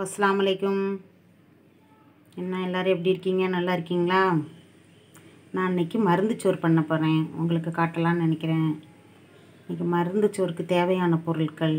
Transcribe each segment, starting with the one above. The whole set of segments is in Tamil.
அஸ்ஸலாமு அலைக்கும் என்ன எல்லோரும் எப்படி இருக்கீங்க நல்லா இருக்கீங்களா நான் இன்னைக்கு மருந்து சோறு பண்ண போகிறேன் உங்களுக்கு காட்டலாம்னு நினைக்கிறேன் இன்னைக்கு மருந்து சோறுக்கு தேவையான பொருட்கள்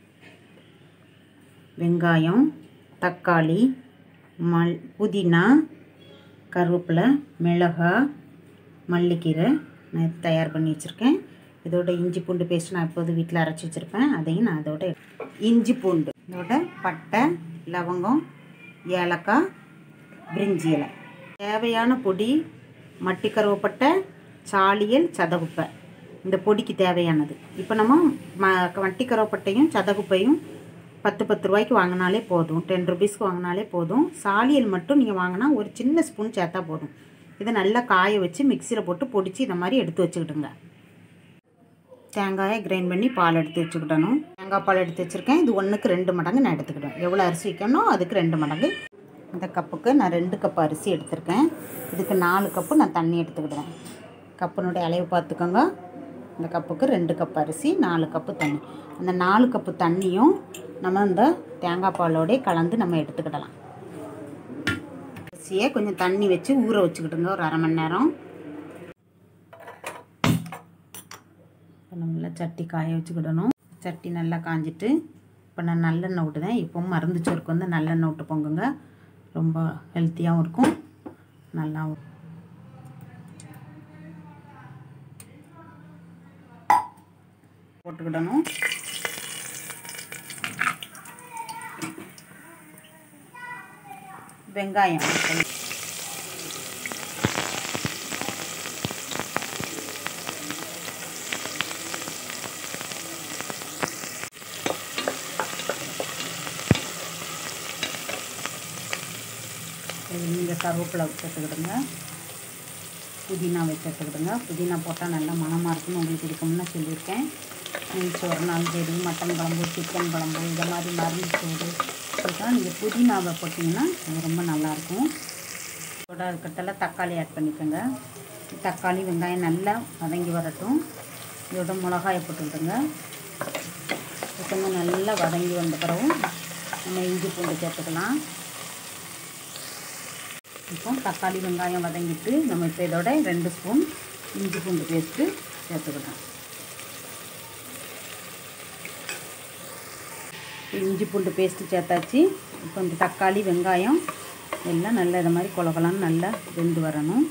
வெங்காயம் தக்காளி மல் புதினா கருவேப்பிலை மிளகாய் மல்லிக்கீரை நான் தயார் பண்ணி வச்சுருக்கேன் இதோட இஞ்சி பூண்டு பேஸ்ட் நான் எப்போது வீட்டில் அரைச்சி வச்சுருப்பேன் அதையும் நான் அதோட இஞ்சி பூண்டு இதோட பட்டை லவங்கம் ஏலக்காய் பிரிஞ்சி இலை தேவையான பொடி மட்டி கருவப்பட்டை சாலியல் சதகுப்பை இந்த பொடிக்கு தேவையானது இப்போ நம்ம ம மட்டி கருவப்பட்டையும் சதகுப்பையும் பத்து பத்து ரூபாய்க்கு வாங்கினாலே போதும் டென் ருபீஸ்க்கு வாங்கினாலே போதும் சாலியல் மட்டும் நீங்கள் வாங்கினா ஒரு சின்ன ஸ்பூன் சேர்த்தா போதும் இதை நல்லா காய வச்சு மிக்சியில் போட்டு பொடிச்சு இந்த மாதிரி எடுத்து வச்சுக்கிடுங்க தேங்காயை கிரைண்ட் பண்ணி பால் எடுத்து வச்சுக்கிடணும் தேங்காய் பால் எடுத்து வச்சுருக்கேன் இது ஒன்றுக்கு ரெண்டு மடங்கு நான் எடுத்துக்கிடுவேன் எவ்வளோ அரிசி வைக்கணும் அதுக்கு ரெண்டு மடங்கு இந்த கப்புக்கு நான் ரெண்டு கப் அரிசி எடுத்திருக்கேன் இதுக்கு நாலு கப்பு நான் தண்ணி எடுத்துக்கிடுவேன் கப்பினுடைய அளவு பார்த்துக்கோங்க இந்த கப்புக்கு ரெண்டு கப் அரிசி நாலு கப்பு தண்ணி அந்த நாலு கப்பு தண்ணியும் நம்ம இந்த தேங்காய் பாலோடய கலந்து நம்ம எடுத்துக்கிடலாம் அரிசியை கொஞ்சம் தண்ணி வச்சு ஊற வச்சுக்கிட்டுங்க ஒரு அரை மணி நேரம் இப்போ நம்மள சட்டி காய வச்சுக்கிடணும் சட்டி நல்லா காஞ்சிட்டு இப்போ நான் நல்லெண்ணெய் விட்டுதேன் இப்போவும் மருந்து சோறுக்கு வந்து நல்லெண்ணெய் விட்டு பொங்குங்க ரொம்ப ஹெல்த்தியாகவும் இருக்கும் நல்லாவும் போட்டுக்கிடணும் வெங்காயம் நீங்கள் கருவேப்பிலை சேர்த்துக்கிடுங்க புதினா வச்சுக்கிடுங்க புதினா போட்டால் நல்லா மணமாக இருக்குன்னு உங்களுக்கு இதுக்கு முன்னே சொல்லியிருக்கேன் நெய்ச்சி ஒரு நாள் சரி மட்டன் குழம்பு சிக்கன் குழம்பு இந்த மாதிரி மருந்து சோறு இதுக்கெல்லாம் நீங்கள் புதினாவை போட்டிங்கன்னா அது ரொம்ப நல்லாயிருக்கும் இதோட அதுக்கட்டெல்லாம் தக்காளி ஆட் பண்ணிக்கோங்க தக்காளி வெங்காயம் நல்லா வதங்கி வரட்டும் இதோட மிளகாயை போட்டுக்கிடுங்க இது கொஞ்சம் நல்லா வதங்கி வந்த பிறகு நம்ம இஞ்சி பூண்டு சேர்த்துக்கலாம் இப்போ தக்காளி வெங்காயம் வதங்கிட்டு நம்ம இப்போ இதோட ரெண்டு ஸ்பூன் இஞ்சி பூண்டு பேஸ்ட்டு சேர்த்துக்கலாம் இஞ்சி பூண்டு பேஸ்ட்டு சேர்த்தாச்சு இப்போ இந்த தக்காளி வெங்காயம் எல்லாம் நல்லா இது மாதிரி குழகலான்னு நல்லா வெந்து வரணும்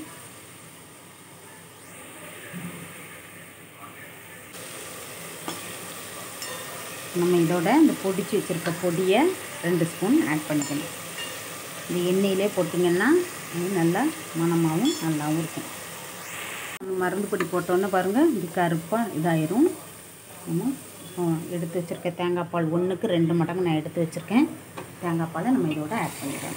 நம்ம இதோட இந்த பொடிச்சு வச்சுருக்க பொடியை ரெண்டு ஸ்பூன் ஆட் பண்ணிக்கணும் இந்த எண்ணெயிலே போட்டிங்கன்னா அது நல்லா மணமாகவும் நல்லாவும் இருக்கும் மருந்து பொடி போட்டோன்னே பாருங்கள் இது கருப்பாக இதாயிரும் நம்ம எடுத்து வச்சுருக்க தேங்காய் பால் ஒன்றுக்கு ரெண்டு மடங்கு நான் எடுத்து வச்சுருக்கேன் தேங்காய் பாலை நம்ம இதோட ஆட் பண்ணிக்கலாம்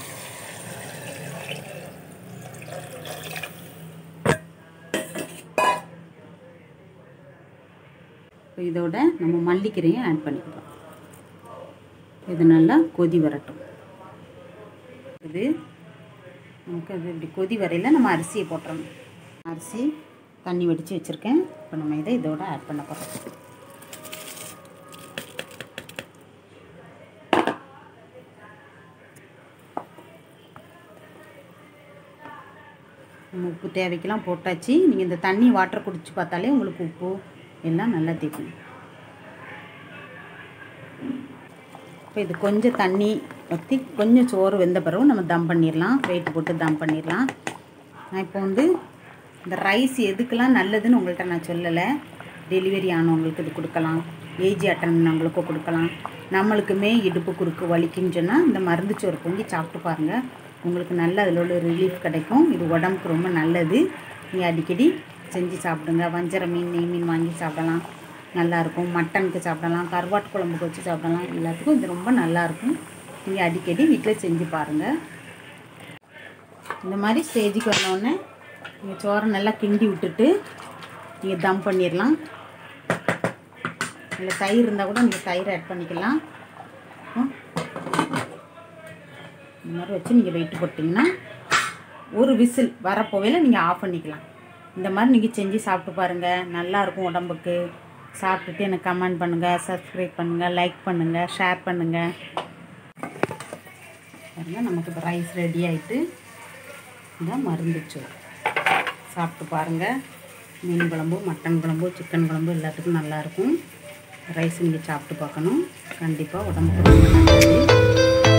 இப்போ இதோட நம்ம மல்லிக்கீரையும் ஆட் பண்ணிக்கலாம் இது நல்லா கொதி வரட்டும் இது நமக்கு அது இப்படி கொதி வரையில் நம்ம அரிசியை போட்டுறணும் அரிசி தண்ணி வடித்து வச்சுருக்கேன் இப்போ நம்ம இதை இதோட ஆட் பண்ண போகிறோம் நம்ம உப்பு தேவைக்கெல்லாம் போட்டாச்சு நீங்கள் இந்த தண்ணி வாட்டர் குடிச்சு பார்த்தாலே உங்களுக்கு உப்பு எல்லாம் நல்லா தெரியும் இப்போ இது கொஞ்சம் தண்ணி ஊற்றி கொஞ்சம் சோறு வெந்த பிறகு நம்ம தம் பண்ணிடலாம் வெயிட் போட்டு தம் பண்ணிடலாம் நான் இப்போ வந்து இந்த ரைஸ் எதுக்கெல்லாம் நல்லதுன்னு உங்கள்கிட்ட நான் சொல்லலை டெலிவரி ஆனவங்களுக்கு இது கொடுக்கலாம் ஏஜ் அட்டன் பண்ணவங்களுக்கும் கொடுக்கலாம் நம்மளுக்குமே இடுப்பு குறுக்கு வலிக்குன்னு சொன்னால் இந்த மருந்து சோறு பொங்கி சாப்பிட்டு பாருங்கள் உங்களுக்கு நல்ல அதில் உள்ள ரிலீஃப் கிடைக்கும் இது உடம்புக்கு ரொம்ப நல்லது நீங்கள் அடிக்கடி செஞ்சு சாப்பிடுங்க வஞ்சர மீன் நெய் மீன் வாங்கி சாப்பிடலாம் நல்லாயிருக்கும் மட்டனுக்கு சாப்பிடலாம் கருவாட்டு குழம்புக்கு வச்சு சாப்பிடலாம் எல்லாத்துக்கும் இது ரொம்ப நல்லாயிருக்கும் நீங்கள் அடிக்கடி வீட்டில் செஞ்சு பாருங்கள் இந்த மாதிரி ஸ்டேஜுக்கு வந்தோடனே நீங்கள் சோறை நல்லா கிண்டி விட்டுட்டு நீங்கள் தம் பண்ணிடலாம் இல்லை தயிர் இருந்தால் கூட நீங்கள் தயிர் ஆட் பண்ணிக்கலாம் இந்த மாதிரி வச்சு நீங்கள் வெயிட் போட்டிங்கன்னா ஒரு விசில் வரப்போவையில் நீங்கள் ஆஃப் பண்ணிக்கலாம் இந்த மாதிரி நீங்கள் செஞ்சு சாப்பிட்டு பாருங்கள் நல்லாயிருக்கும் உடம்புக்கு சாப்பிட்டுட்டு எனக்கு கமெண்ட் பண்ணுங்கள் சப்ஸ்கிரைப் பண்ணுங்கள் லைக் பண்ணுங்கள் ஷேர் பண்ணுங்கள் பாருங்கள் நமக்கு இப்போ ரைஸ் ரெடி ஆகிட்டு இந்த மருந்து சோறு சாப்பிட்டு பாருங்கள் மீன் குழம்பு மட்டன் குழம்பு சிக்கன் குழம்பு எல்லாத்துக்கும் நல்லாயிருக்கும் ரைஸ் நீங்கள் சாப்பிட்டு பார்க்கணும் கண்டிப்பாக உடம்புக்கு ரொம்ப நல்லது